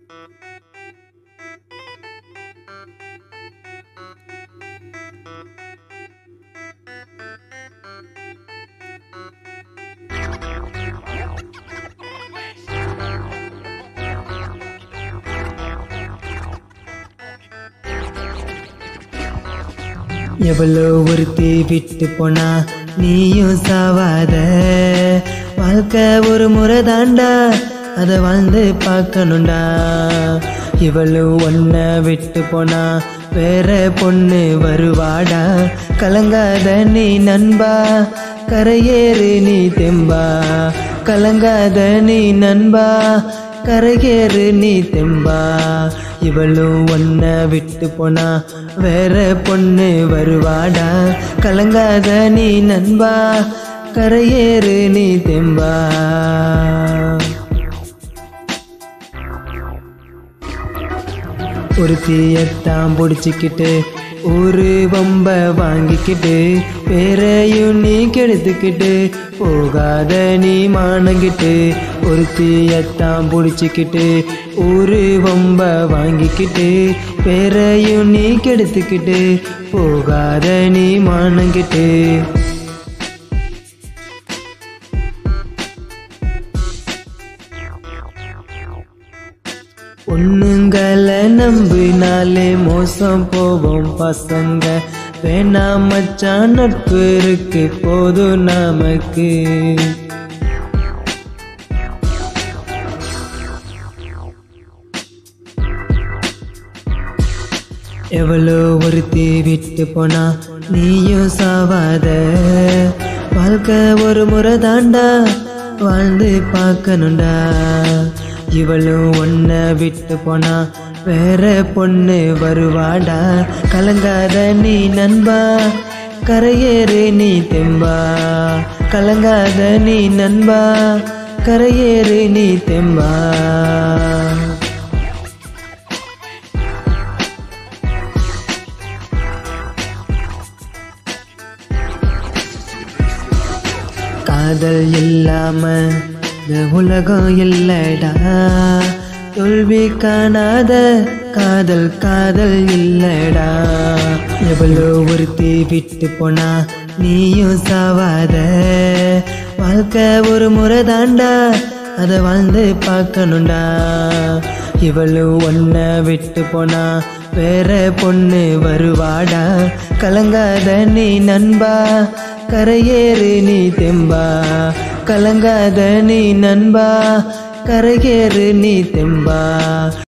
எவ்வளோ ஒருத்தி விட்டு போனா நீயும் சாவாத வாழ்க்கை ஒரு முறை தாண்டா அதை வாழ்ந்து பார்க்கணும்டா இவளு ஒன்ன விட்டு போனா வேற பொண்ணு வருவாடா கலங்காத நீ நண்பா கரையேறு நீ தெம்பா கலங்காத நீ நண்பா கரையேறு நீ தெம்பா இவளும் ஒன்ன விட்டு போனா வேற பொண்ணு வருவாடா கலங்காத நீ நண்பா கரையேறு நீ தெம்பா ஒரு தீயத்தான் பிடிச்சிக்கிட்டு ஒரு வம்ப வாங்கிக்கிட்டு பேரையும் நீ கெடுத்துக்கிட்டு போகாத நீ மானங்கிட்டு ஒரு தீயத்தான் பிடிச்சிக்கிட்டு ஒரு வம்ப வாங்கிக்கிட்டு பேரையும் நீ கெடுத்துக்கிட்டு போகாத நீ மானங்கிட்டு பொண்ணுங்களை நம்பினாலே மோசம் போவோம் பசங்க வேணாம் மச்சான் நட்பு இருக்கு போதும் நமக்கு எவ்வளோ ஒருத்தி விட்டு போனா நீயும் சாவாத வாழ்க்கை ஒரு முறை தாண்டா வாழ்ந்து பார்க்கணும்டா இவளும் ஒன்ன விட்டு போனா வேற பொண்ணு வருவாடா கலங்காத நீ நண்பா கரையேறு நீ தெம்பா கலங்காத நீ நண்பா கரையேறு நீ தெம்பா காதல் இல்லாம இந்த உலகம் இல்லடா தோல்வி காணாத காதல் காதல் இல்லடா எவ்வளோ ஒருத்தி விட்டு போனா நீயும் சாவாத வாழ்க்கை ஒரு முறை தாண்டா அதை வாழ்ந்து பார்க்கணும்டா இவளும் ஒன்ன விட்டு போனா வேற பொண்ணு வருவாடா கலங்காத நீ நண்பா கரையேறு நீ தெம்பா கலங்காத நீ நண்பா கரையேறு நீ தெம்பா